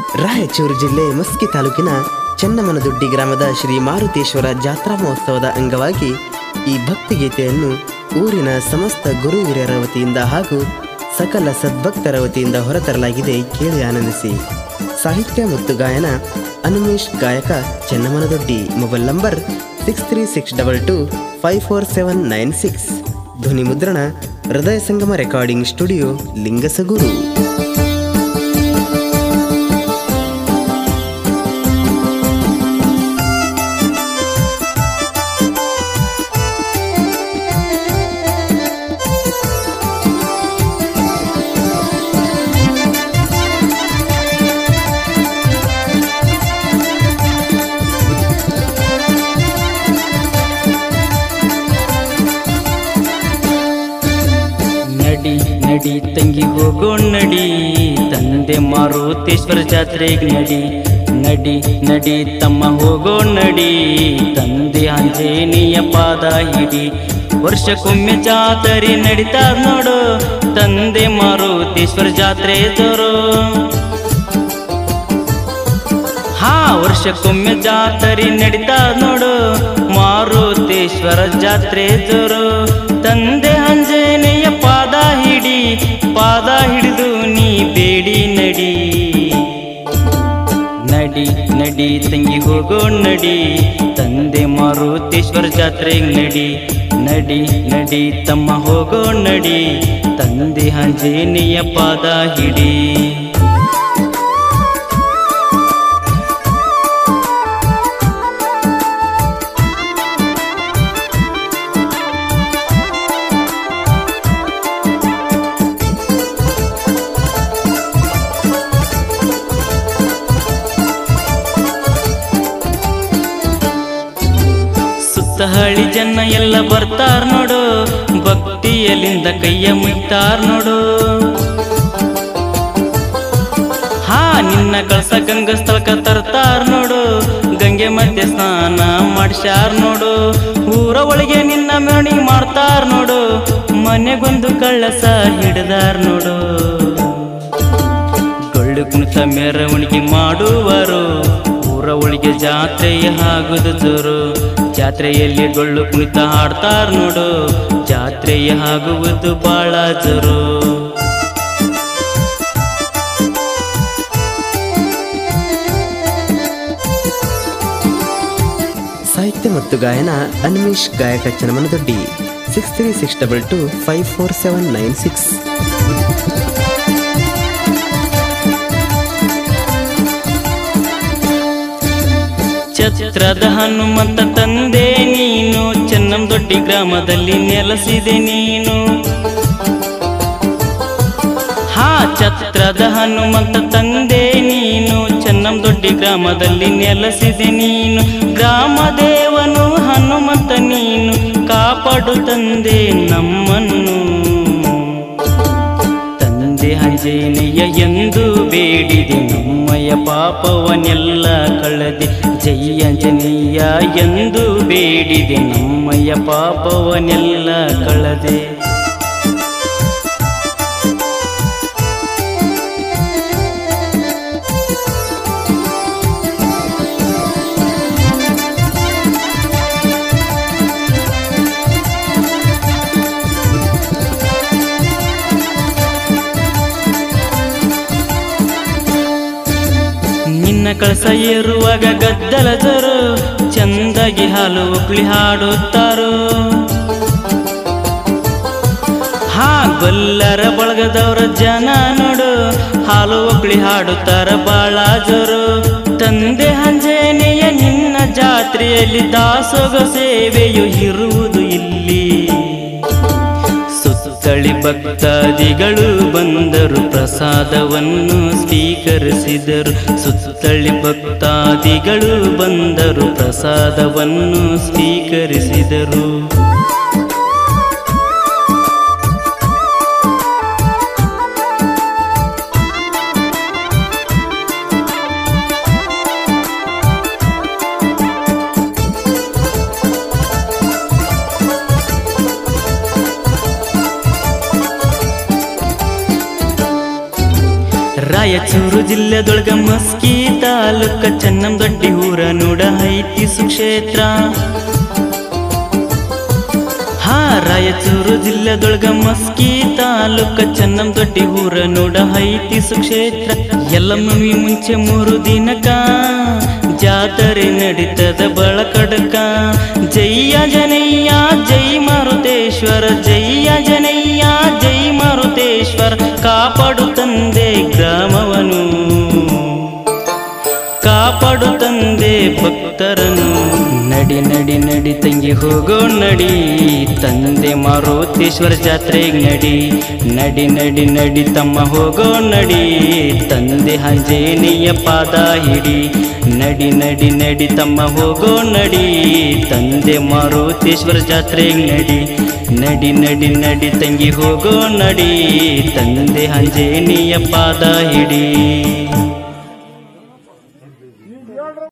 ರಾಯಚೂರು ಜಿಲ್ಲೆ ಮಸ್ಕಿ ತಾಲೂಕಿನ ಚನ್ನಮನದೊಡ್ಡಿ ಗ್ರಾಮದ ಶ್ರೀ ಮಾರುತೇಶ್ವರ ಜಾತ್ರಾ ಮಹೋತ್ಸವದ ಅಂಗವಾಗಿ ಈ ಭಕ್ತಿಗೀತೆಯನ್ನು ಊರಿನ ಸಮಸ್ತ ಗುರು ಹಿರಿಯರ ವತಿಯಿಂದ ಹಾಗೂ ಸಕಲ ಸದ್ಭಕ್ತರ ವತಿಯಿಂದ ಹೊರತರಲಾಗಿದೆ ಕೇಳಿ ಆನಂದಿಸಿ ಸಾಹಿತ್ಯ ಮತ್ತು ಗಾಯನ ಅನುಮೇಶ್ ಗಾಯಕ Channamanadoddi mobile number six three six double two five four seven nine six ಧ್ವನಿ ಮುದ್ರಣ ಹೃದಯ ಸಂಗಮ ರೆಕಾರ್ಡಿಂಗ್ ಸ್ಟುಡಿಯೋ ಲಿಂಗಸಗೂರು ನಡಿ ನಡಿ ತಂಗಿ ಹೋಗೋಣ ನಡಿ ತಂದೆ ಮಾರುತೇಶ್ವರ ಜಾತ್ರೆಗೆ ನಡಿ ನಡಿ ನಡಿ ತಮ್ಮ ಹೋಗೋಣ ನಡಿ ತಂದೆ ಆಂಜನೇಯ ಪಾದ ಹಿಡಿ ವರ್ಷಕ್ಕೊಮ್ಮೆ ಜಾತ್ರೆ ನಡೀತಾರ ನೋಡು ತಂದೆ ಮಾರುತೇಶ್ವರ ಜಾತ್ರೆ ಜೋರು ಹಾ ವರ್ಷಕ್ಕೊಮ್ಮೆ ಜಾತ್ರೆ ನಡೀತಾ ನೋಡು ಮಾರುತೇಶ್ವರ ಜಾತ್ರೆ ಜೋರು ತಂದೆ ಆಂಜನೇಯ ಪಾದ ಹಿಡಿ ಪಾದ ಹಿಡಿದು ನೀ ಬೇಡಿ ನಡಿ ನಡಿ ನಡಿ ತಂಗಿ ಹೋಗೋಣ ನಡಿ ತಂದೆ ಮಾರುತೇಶ್ವರ ಜಾತ್ರೆಗೆ ನಡಿ ನಡಿ ನಡಿ ತಮ್ಮ ಹೋಗೋಣ ನಡಿ ತಂದೆ ಆಂಜನೇಯ ಪಾದ ಹಿಡಿ ಸುತ್ತ ಹಳ್ಳಿ ಜನ ಎಲ್ಲ ಬರ್ತಾರ ನೋಡು ಭಕ್ತಿಯಲ್ಲಿಂದ ಕೈಯ ಮುಯ್ತಾರ ನೋಡು ಹಾ ನಿನ್ನ ಕಳ್ಸ ಗಂಗ ಸ್ಥಳಕ ತರ್ತಾರ ನೋಡು ಗಂಗೆ ಮಧ್ಯೆ ಸ್ನಾನ ಮಾಡ್ಸ್ಯಾರ ನೋಡು ಊರ ಒಳಗೆ ನಿನ್ನ ಮೆರವಣಿಗೆ ಮಾಡ್ತಾರ ನೋಡು ಮನೆಗೊಂದು ಕಳ್ಳಸ ಹಿಡ್ದಾರ ನೋಡು ಡೊಳ್ಳು ಕುಣಿತ ಮೆರವಣಿಗೆ ಮಾಡುವರು ಊರ ಒಳಗೆ ಜಾತ್ರೆಯ ಆಗುದು ಜೋರು ಜಾತ್ರೆಯಲ್ಲಿ ಡೊಳ್ಳು ಕುಣಿತ ಹಾಡ್ತಾರ ನೋಡು ಜಾತ್ರೆಯ ಆಗುವುದು ಬಾಳ ಜೋರು ಸಾಹಿತ್ಯ ಮತ್ತು ಗಾಯನ ಅನ್ಮೇಶ್ ಗಾಯಕ Channamanadoddi six three six double two five four seven nine six ಛತ್ರದ ಹನುಮಂತ ತಂದೆ ನೀನು ಚೆನ್ನಂ ದೊಡ್ಡಿ ಗ್ರಾಮದಲ್ಲಿ ನೆಲೆಸಿದೆ ನೀನು ಹಾ ಛತ್ರದ ಹನುಮಂತ ತಂದೆ ನೀನು ಚೆನ್ನಂ ದೊಡ್ಡಿ ಗ್ರಾಮದಲ್ಲಿ ನೆಲೆಸಿದೆ ನೀನು ಗ್ರಾಮ ದೇವನು ಹನುಮಂತ ನೀನು ಕಾಪಾಡು ತಂದೆ ನಮ್ಮನ್ನು ತಂದೆ ಆಂಜನೇಯ ಎಂದು ಬೇಡಿದೆ ನಮ್ಮಯ ಪಾಪವನ್ನೆಲ್ಲ ಕಳೆದೆ ಜೈ ಆಂಜನೇಯ ಎಂದು ಬೇಡಿದೆ ನಮ್ಮಯ ಪಾಪವನ್ನೆಲ್ಲ ಕಳೆದೆ ನಿನ್ನ ಕಳಸ ಏರುವಾಗ ಗದ್ದಲ ಜರು ಚಂದಾಗಿ ಹಾಲು ಉಕ್ಳಿ ಹಾಡುತ್ತಾರೋ ಹಾ ಗೊಲ್ಲರ ಬಳಗದವರ ಜನ ನೋಡು ಹಾಲು ಒಕ್ಳಿ ಹಾಡುತ್ತಾರ ಬಾಳ ಜೋರು ತಂದೆ ಆಂಜನೇಯ ನಿನ್ನ ಜಾತ್ರೆಯಲ್ಲಿ ದಾಸೋಗ ಸೇವೆಯು ಇರುವುದು ಇಲ್ಲಿ ಸುತ್ತಳಿ ಭಕ್ತಾದಿಗಳು ಬಂದರು ಪ್ರಸಾದವನ್ನು ಸ್ವೀಕರಿಸಿದರು ಸುತ್ತಳಿ ಭಕ್ತಾದಿಗಳು ಬಂದರು ಪ್ರಸಾದವನ್ನು ಸ್ವೀಕರಿಸಿದರು ರಾಯಚೂರು ರಾಯಚೂರು ಜಿಲ್ಲೆದೊಳಗ ಮಸ್ಕಿ ತಾಲೂಕ ಚೆನ್ನಂ ದೊಡ್ಡಿ ಊರ ನೋಡ ಐತಿ ಸುಕ್ಷೇತ್ರ ಹಾ ರಾಯಚೂರು ಜಿಲ್ಲೆದೊಳಗ ಮಸ್ಕಿ ತಾಲೂಕ ಚೆನ್ನಂ ದೊಡ್ಡಿ ಊರ ನೋಡ ಐತಿ ಸುಕ್ಷೇತ್ರ ಎಲ್ಲ ಮವಿ ಮುಂಚೆ ಮೂರು ದಿನಕ ಜಾತ್ರೆ ನಡೀತದ ಬಳಕಡಕ ಜೈಯ ಜನಯ್ಯ ಜೈ ಮಾರುತೇಶ್ವರ ಜೈಯ ಜನಯ್ಯ ಜೈ ಮಾರುತೇಶ್ವರ ಕಾಪಾಡು ತಂದೆ ಗ್ರಾಮವನು ಕಾಪಾಡು ತಂದೆ ಭಕ್ತರನು ನಡಿ ನಡಿ ನಡಿ ತಂಗಿ ಹೋಗೋ ನಡಿ ತಂದೆ ಮಾರುತೇಶ್ವರ ಜಾತ್ರೆಗೆ ನಡಿ ನಡಿ ನಡಿ ನಡಿ ತಮ್ಮ ಹೋಗೋ ನಡಿ ತಂದೆ ಹಂಜೇನೆಯ ಪಾದ ಹಿಡಿ ನಡಿ ನಡಿ ನಡಿ ತಮ್ಮ ಹೋಗೋ ನಡಿ ತಂದೆ ಮಾರುತೇಶ್ವರ ಜಾತ್ರೆಗೆ ನಡಿ ನಡಿ ನಡಿ ನಡಿ ತಂಗಿ ಹೋಗೋ ನಡಿ ತಂದೆ ಹಂಜೇನೆಯ ಪಾದ ಹಿಡಿ